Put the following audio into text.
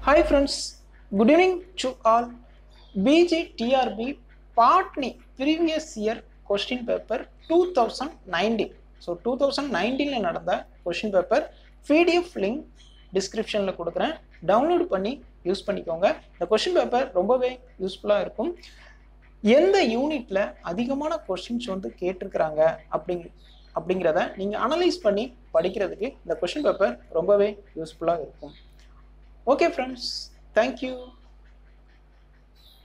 hi friends good evening to all PG TRB botany previous year question paper two thousand nineteen so two thousand நைன்டீனில் நடந்த question paper PDF link டிஸ்கிரிப்ஷனில் கொடுக்குறேன் download பண்ணி use பண்ணிக்கோங்க இந்த question paper ரொம்பவே யூஸ்ஃபுல்லாக இருக்கும் எந்த யூனிட்ல அதிகமான கொஸ்டின்ஸ் வந்து கேட்டிருக்கிறாங்க அப்படிங் அப்படிங்கிறத நீங்கள் அனலைஸ் பண்ணி படிக்கிறதுக்கு இந்த கொஸ்டின் பேப்பர் ரொம்பவே யூஸ்ஃபுல்லாக இருக்கும் ஓகே ஃப்ரெண்ட்ஸ் தேங்க்யூ